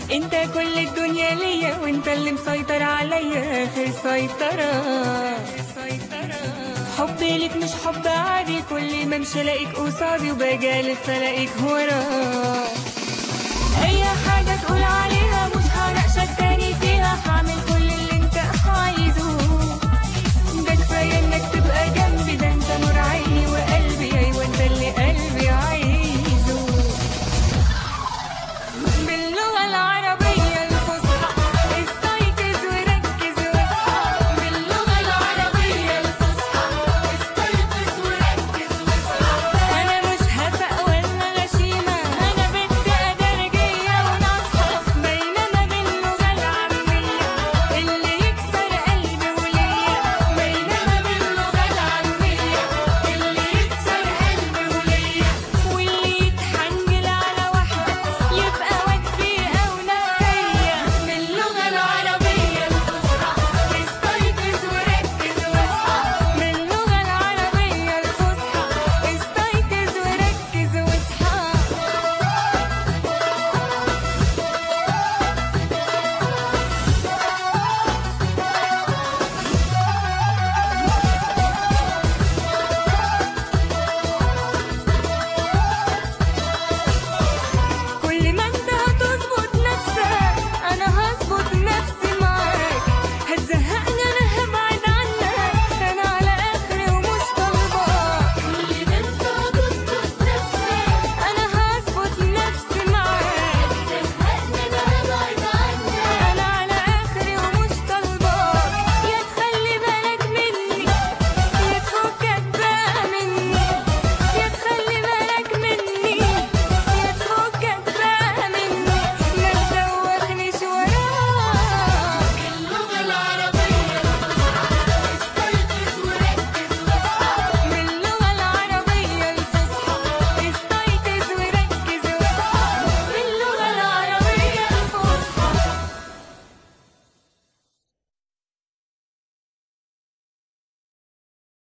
انت كل الدنيا ليا وانت اللي مسيطر عليا اخر سيطرة حبي ليك مش حب عادي كل ما امشي الاقيك قصادي وبجالس الاقيك ورا اي حاجة تقول عليها مش هناقشك تاني فيها هعمل كل اللي انت عايزه ده كفاية انك تبقى جنبي ده انت نور عيني وقلبي ايوه انت اللي قلبي عايزه باللغة العربية